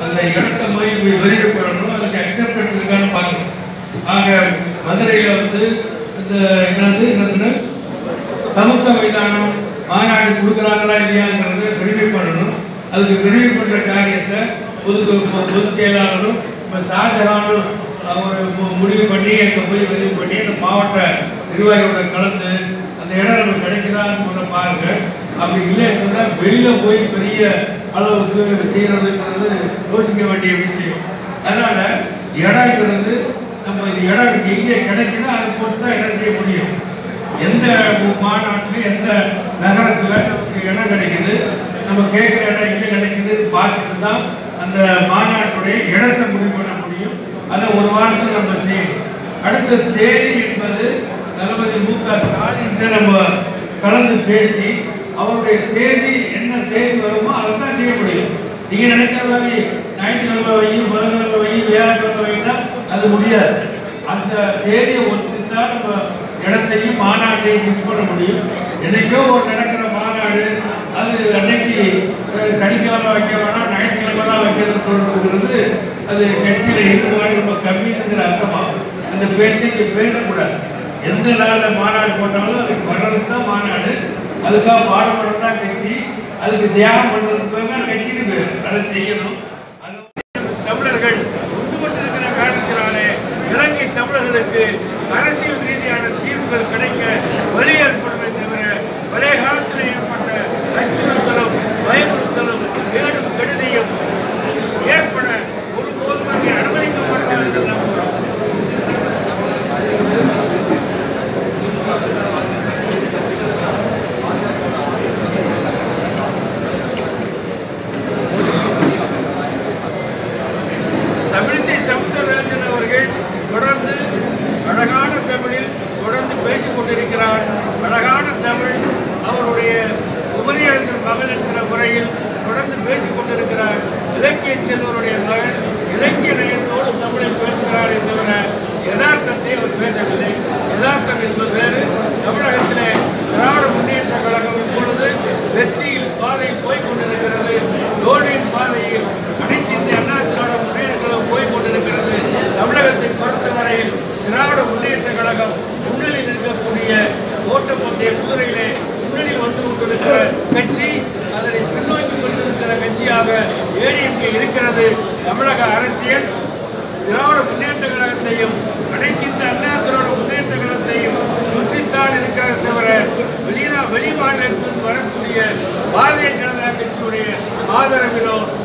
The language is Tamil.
அந்த இடத்த போய் வெளியிட பண்ணணும் அதுக்கு அக்செப்டன்ஸ் இருக்கான்னு பார்க்கணும் ஆக மதுரையில் வந்து இந்த என்னது என்னதுன்னு சமூக மைதானம் மாநாடு கொடுக்குறாங்களா இல்லையாங்கிறத வெரிஃபை பண்ணணும் அதுக்கு வெரிஃபை பண்ணுற காரியத்தை பொது பொதுச் செயலாளரும் இப்போ ஷாஜஹானும் ஒரு மு- முடிவு பண்ணி அங்கே போய் வெரிஃபை பண்ணி அந்த மாவட்ட நிர்வாகியோட கலந்து அந்த இடம் நமக்கு கிடைக்குதான்னு முதல்ல பாருங்க அப்படி இல்லைன்னா வெளியில போய் பெரிய அளவுக்கு செய்யறதுங்கிறது யோசிக்க வேண்டிய விஷயம் அதனால இடங்கிறது நம்ம இது இடம் எங்கே கிடைக்குதோ அதை பொறுத்து தான் இடம் செய்ய முடியும் எந்த மாநாட்டில் எந்த நகரத்தில் நமக்கு இடம் கிடைக்குது நம்ம கேட்குற இடம் எங்கே கிடைக்குது பார்த்துட்டு தான் அந்த மாநாட்டுடைய இடத்தை முடிவு பண்ண முடியும் அதை ஒரு வாரத்தில் நம்ம செய்யணும் அடுத்த தேதி என்பது தளபதி மு க ஸ்டாலின் நம்ம கலந்து பேசி அவருடைய தேதி என்ன தேதி வருமோ அதை தான் செய்ய முடியும் நீங்க நினைக்கிற மாதிரி ஞாயிற்றுக்கிழமை வையும் புதன்கிழமை வையும் வியாழக்கிழமை வைனா அது முடியாது அந்த தேதியை ஒத்து தான் நம்ம இடத்தையும் மாநாட்டையும் ஃபிக்ஸ் பண்ண முடியும் என்னைக்கோ ஒரு நடக்கிற மாநாடு அது அன்னைக்கு அஹ், சனிக்கிழமை வைக்க வேணாம் ஞாயிற்றுக்கிழமை தான் வைக்கிறது சொல்றதுங்கிறது அது கட்சியில ஈடுபாடு ரொம்ப கம்மிங்கிற அர்த்தமா அந்த பேச்சை இங்க பேசக்கூடாது எந்த நாளில் மாநாடு போட்டாலும் அதுக்கு வர்றதுக்கு தான் மாநாடு அதுக்காக பாடுபடுறது தான் கட்சி அதுக்கு தியாகம் பண்றதுக்கு பேர் தான் கட்சிக்கு பேர் அதை செய்யணும் அது தமிழர்கள் ஒன்றுபட்டிருக்கிற காரணத்தினாலே இலங்கை தமிழர்களுக்கு அரசியல் ரீதியான தீர்வுகள் கிடைக்க வழி ஏற்படுமே தவிர பழைய காலத்தில் ஏற்பட்ட அச்சுறுத்தலும் பயமுறுத்தலும் கேடும் கெடுதியும் ஏற்பட ஒருபோதும் அங்கே அனுமதிக்க மாட்டோம் என்று நம்புகிறோம் தமிழிசை சவுந்தரராஜன் அவர்கள் தொடர்ந்து அழகான தமிழில் தொடர்ந்து பேசிக் கொண்டிருக்கிறார் அழகான தமிழ் அவருடைய உபரியாளர்கள் மகள் என்கிற முறையில் தொடர்ந்து பேசிக் கொண்டிருக்கிறார் இலக்கிய செல்வருடைய மகள் இலக்கிய நயத்தோடு தமிழை பேசுகிறார் தவிர யதார்த்தத்தை அவர் பேசவில்லை யதார்த்தம் என்பது வேறு தமிழகத்திலே திராவிட முன்னேற்ற கழகம் இப்பொழுது வெற்றியில் பாதை போய்க் கொண்டிருக்கிறது தோல்வியின் பாதையில் அனைத்து இந்திய அண்ணா திராவிட முன்னேற்ற கழகம் போய்க் கொண்டிருக்கிறது தமிழகத்தை பொறுத்தவரையில் திராவிட முன்னேற்ற கழகம் முன்னிலையில் இருக்கக்கூடிய ஓட்டப்பந்தய குதிரையிலே முன்னணியில் வந்து கொண்டிருக்கிற கட்சி அதனை பின்னோக்கி கொண்டிருக்கிற கட்சியாக ஏடிஎம்கே இருக்கிறது தமிழக அரசியல் திராவிட முன்னேற்ற கழகத்தையும் அனைத்து இந்த அண்ணா திராவிட முன்னேற்ற கழகத்தையும் சுற்றித்தான் இருக்கிறத தவிர வெளிநா வெளி மாநிலத்திலிருந்து வரக்கூடிய பாரதிய ஜனதா கட்சியுடைய ஆதரவிலோ